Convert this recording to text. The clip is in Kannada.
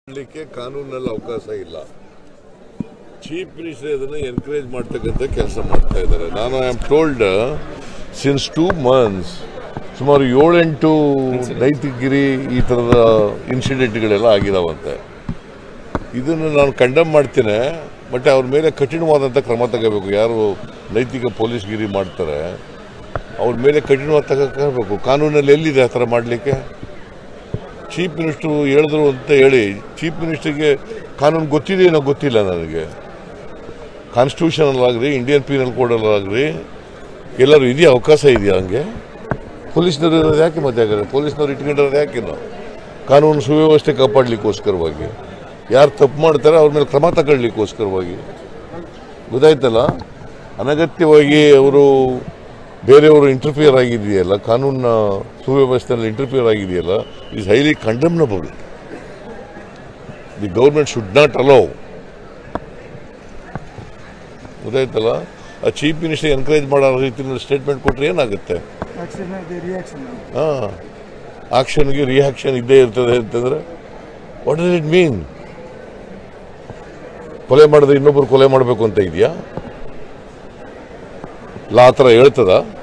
ಮಾಡಲಿಕ್ಕೆ ಕಾನೂನಲ್ಲಿ ಅವಕಾಶ ಇಲ್ಲ ಚೀಫ್ ಮಿನಿಸ್ಟರ್ ಅದನ್ನ ಎನ್ಕರೇಜ್ ಮಾಡ್ತಕ್ಕಂಥ ಕೆಲಸ ಮಾಡ್ತಾ ಇದ್ದಾರೆ ನಾನು I am told since two months ಸುಮಾರು ಏಳೆಂಟು ನೈತಿಕಗಿರಿ ಈ ಥರದ ಇನ್ಸಿಡೆಂಟ್ಗಳೆಲ್ಲ ಆಗಿದಾವಂತೆ ಇದನ್ನು ನಾನು ಕಂಡಮ್ ಮಾಡ್ತೇನೆ ಬಟ್ ಅವ್ರ ಮೇಲೆ ಕಠಿಣವಾದಂಥ ಕ್ರಮ ತಗೋಬೇಕು ಯಾರು ನೈತಿಕ ಪೊಲೀಸ್ಗಿರಿ ಮಾಡ್ತಾರೆ ಅವ್ರ ಮೇಲೆ ಕಠಿಣವಾದ ತಗೋಬೇಕು ಕಾನೂನಲ್ಲಿ ಎಲ್ಲಿದೆ ಆ ಥರ ಮಾಡಲಿಕ್ಕೆ ಚೀಫ್ ಮಿನಿಸ್ಟ್ರು ಹೇಳಿದ್ರು ಅಂತ ಹೇಳಿ ಚೀಫ್ ಮಿನಿಸ್ಟರ್ಗೆ ಕಾನೂನು ಗೊತ್ತಿದೆ ಏನೋ ಗೊತ್ತಿಲ್ಲ ನನಗೆ ಕಾನ್ಸ್ಟಿಟ್ಯೂಷನಲ್ಲಾಗ್ರಿ ಇಂಡಿಯನ್ ಪೀನಲ್ ಕೋಡಲ್ಲಾಗ್ರಿ ಎಲ್ಲರೂ ಇದೆಯಾ ಅವಕಾಶ ಇದೆಯಾ ಹಂಗೆ ಪೊಲೀಸ್ನವ್ರು ಇರೋದು ಯಾಕೆ ಮತ್ತೆ ಹಾಗಾದ್ರೆ ಪೊಲೀಸ್ನವ್ರು ಇಟ್ಕೊಂಡಿರೋದು ಯಾಕೆ ನಾವು ಕಾನೂನು ಸುವ್ಯವಸ್ಥೆ ಕಾಪಾಡಲಿಕ್ಕೋಸ್ಕರವಾಗಿ ಯಾರು ತಪ್ಪು ಮಾಡ್ತಾರೆ ಅವ್ರ ಮೇಲೆ ಕ್ರಮ ತಗೊಳ್ಲಿಕ್ಕೋಸ್ಕರವಾಗಿ ಗೊತ್ತಾಯ್ತಲ್ಲ ಅನಗತ್ಯವಾಗಿ ಅವರು ಬೇರೆಯವರು ಇಂಟರ್ಫಿಯರ್ ಆಗಿದೆಯಲ್ಲ ಕಾನೂನಿನ ಸುವ್ಯವಸ್ಥೆಯಲ್ಲಿ ಇಂಟರ್ಫಿಯರ್ ಆಗಿದೆಯಲ್ಲ is highly condemnable the government should not allow ಗೊತ್ತಾಯ್ತಲ್ಲ ಆ ಚೀಫ್ ಮಿನಿಸ್ಟರ್ ಎನ್ಕರೇಜ್ ಮಾಡೋ ರೀತಿಯಲ್ಲಿ ಸ್ಟೇಟ್ಮೆಂಟ್ ಕೊಟ್ಟರೆ ಏನಾಗುತ್ತೆ ಆಕ್ಷನ್ ಇದೆ ರಿಯಾಕ್ಷನ್ ಹಾಂ ಆಕ್ಷನ್ಗೆ ರಿಯಾಕ್ಷನ್ ಇದ್ದೇ ಇರ್ತದೆ ಅಂತಂದ್ರೆ ವಾಟ್ ಡಸ್ ಇಟ್ ಮೀನ್ ಕೊಲೆ ಮಾಡಿದ್ರೆ ಇನ್ನೊಬ್ರು ಕೊಲೆ ಮಾಡಬೇಕು ಅಂತ ಇದೆಯಾ ಲಾ ಆ ಥರ ಹೇಳ್ತದ